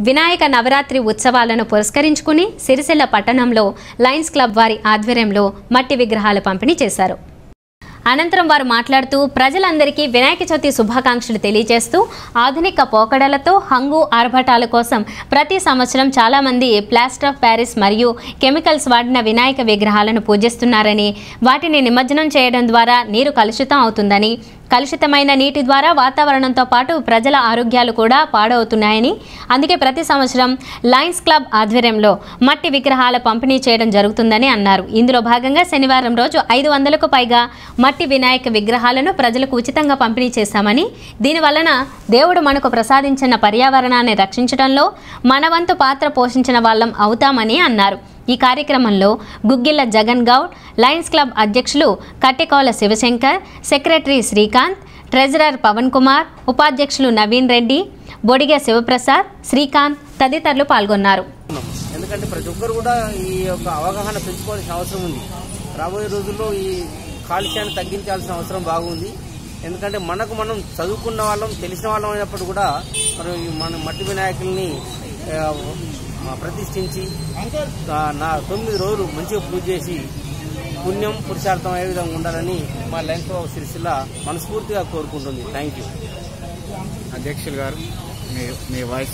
వినాయక నవరాత్రి ఉత్సవాలను పురస్కరించుకుని సిరిసిల్ల పట్టణంలో లయన్స్ క్లబ్ వారి ఆధ్వర్యంలో మట్టి విగ్రహాల పంపిణీ చేశారు అనంతరం వారు మాట్లాడుతూ ప్రజలందరికీ వినాయక చవితి శుభాకాంక్షలు తెలియజేస్తూ ఆధునిక పోకడలతో హంగు ఆర్భటాల కోసం ప్రతి సంవత్సరం చాలామంది ప్లాస్టర్ ఆఫ్ ప్యారిస్ మరియు కెమికల్స్ వాడిన వినాయక విగ్రహాలను పూజిస్తున్నారని వాటిని నిమజ్జనం చేయడం ద్వారా నీరు కలుషితం అవుతుందని కలుషితమైన నీటి ద్వారా వాతావరణంతో పాటు ప్రజల ఆరోగ్యాలు కూడా పాడవుతున్నాయని అందుకే ప్రతి సంవత్సరం లయన్స్ క్లబ్ ఆధ్వర్యంలో మట్టి విగ్రహాల పంపిణీ చేయడం జరుగుతుందని అన్నారు ఇందులో భాగంగా శనివారం రోజు ఐదు వందలకు పైగా మట్టి వినాయక విగ్రహాలను ప్రజలకు ఉచితంగా పంపిణీ చేశామని దీనివలన దేవుడు మనకు ప్రసాదించిన పర్యావరణాన్ని రక్షించడంలో మన వంతు పాత్ర పోషించిన వాళ్ళం అవుతామని అన్నారు ఈ కార్యక్రమంలో గుగ్గిళ్ళ జగన్ గౌడ్ లయన్స్ క్లబ్ అధ్యక్షులు కట్టెకోల శివశంకర్ సెక్రటరీ శ్రీకాంత్ ట్రెజరర్ పవన్ కుమార్ ఉపాధ్యక్షులు నవీన్ రెడ్డి బొడిగ శివప్రసాద్ శ్రీకాంత్ తదితరులు పాల్గొన్నారు ఎందుకంటే ప్రతి ఒక్కరు కూడా ఈ యొక్క అవగాహన పెంచుకోవాల్సిన అవసరం ఉంది రాబోయే రోజుల్లో ఈ కాలుష్యాన్ని తగ్గించాల్సిన అవసరం బాగుంది ఎందుకంటే మనకు మనం చదువుకున్న వాళ్ళం తెలిసిన వాళ్ళం అయినప్పుడు కూడా మనం ఈ మన మట్టి వినాయకుల్ని ఆ, ప్రతిష్ఠించి ఆ, నా తొమ్మిది రోజులు మంచిగా పూజ చేసి పుణ్యం పురుషార్థం అయ్యే విధంగా ఉండాలని మా లైన్స్ ఆఫ్ సిరిసిల్ల మనస్ఫూర్తిగా కోరుకుంటుంది థ్యాంక్ యూ అధ్యక్షులు గారు మీ మీ వాయిస్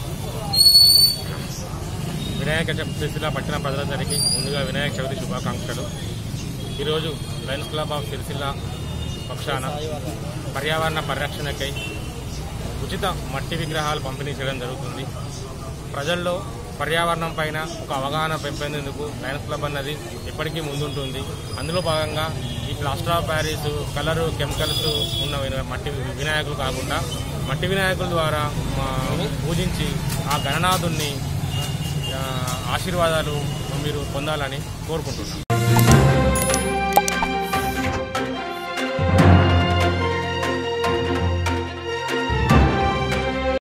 వినాయక సిరిసిల్ల పట్టణ ప్రజలందరికీ ముందుగా వినాయక చవితి శుభాకాంక్షలు ఈరోజు లయన్స్ క్లబ్ ఆఫ్ సిరిసిల్ల పక్షాన పర్యావరణ పరిరక్షణకై ఉచిత మట్టి విగ్రహాలు పంపిణీ చేయడం జరుగుతుంది ప్రజల్లో పర్యావరణం పైన ఒక అవగాహన పెంపొందేందుకు లయన్స్ క్లబ్ అన్నది ఎప్పటికీ ముందుంటుంది అందులో భాగంగా ఈ plaster of Paris colour chemicals ఉన్న విన- మట్టి వినాయకులు కాకుండా మట్టి వినాయకుల ద్వారా మా పూజించి ఆ గణనాథుణ్ణి ఆ, ఆశీర్వాదాలు మీరు పొందాలని కోరుకుంటున్నాను